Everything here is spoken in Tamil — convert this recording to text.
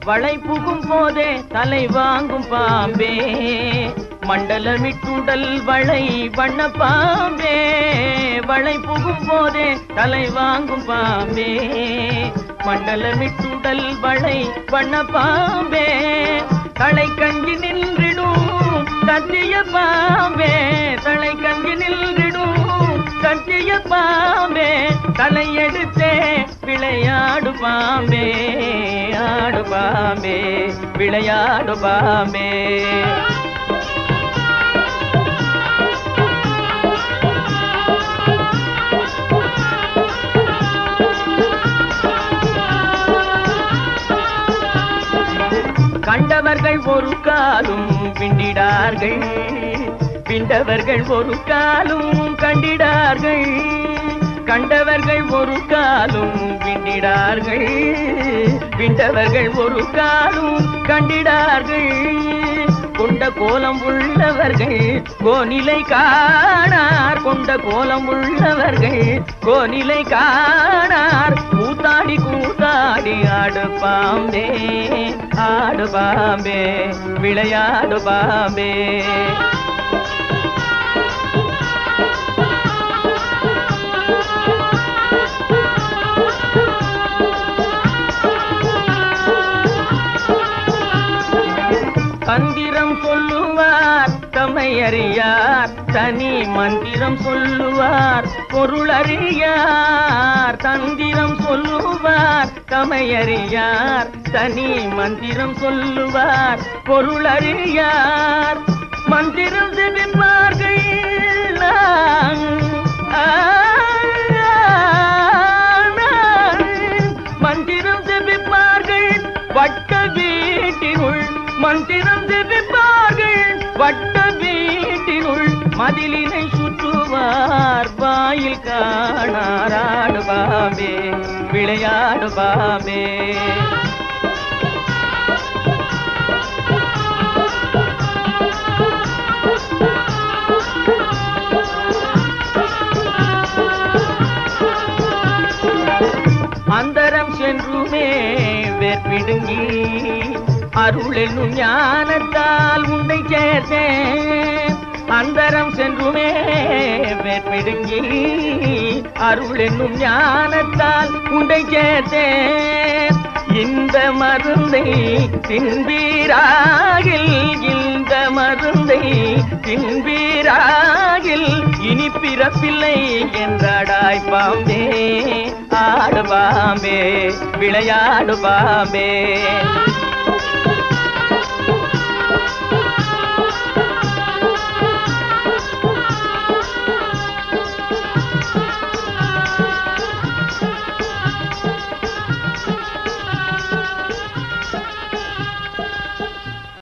வளை புகும் போதே தலை வாங்கும் பாம்பே மண்டலமிட்டுடல் வளை வண்ண பாம்பே வளை புகும் போதே தலை வாங்கும் பாம்பே மண்டலமிட்டுடல் வளை வண்ண பாம்பே தலை கஞ்சி நின்றிடும் சத்திய பாம்பே தலை கஞ்சி நின்றிடும் சத்திய பாம்பே தலை எடுத்தே விளையாடு பாம்பே ஆடு பாம்பே விளையாடு பாம்பே கண்டவர்கள் ஒரு காலும் பிண்டிடார்கள் பிண்டவர்கள் ஒரு காலும் கண்டிடார்கள் கண்டவர்கள் ஒரு காலும் பிண்டிடார்கள் பிண்டவர்கள் ஒரு காலும் கண்டிடார்கள் கொண்ட கோலம் உள்ளவர்கள் கோநிலை காணார் கொண்ட கோலம் உள்ளவர்கள் கோநிலை காணார் கூத்தாடி கூத்தாடி ஆடு பாம்பே ஆடு பாம்பே விளையாடு பாம்பே தந்திரம் சொல்லுவார் தம்மை அறியார் தனி மந்திரம் சொல்லுவார் பொருள் அறியார் தந்திரம் சொல்லுவார் தம்மை அறியார் தனி மந்திரம் சொல்லுவார் பொருள் அறியார் மந்திரம் செவிப்பார்கள் மந்திரம் செவிப்பார்கள் வட்ட வீட்டினுள் மந்திரம் ஜெபிப்பார்கள் வட்ட வீட்டினுள் மதிலினை சுற்றுவார் வாயில் காணாராடு பாமே விளையாடு பாமே அந்தரம் சென்றுமே வேற்பிடுங்கி அருள் என்னும் ஞானத்தால் உன்னை சேர்த்தேன் அந்தரம் சென்றுமே வேற்பிடுங்கி அருள் என்னும் ஞானத்தால் உன்னை சேர்த்தேன் இந்த மருந்தை தின்பீராகில் இந்த மருந்தை தின்பீராகில் இனி பிறப்பில்லை என்றாடாய் பாம்பே ஆடு பாம்பே விளையாடு பாம்பே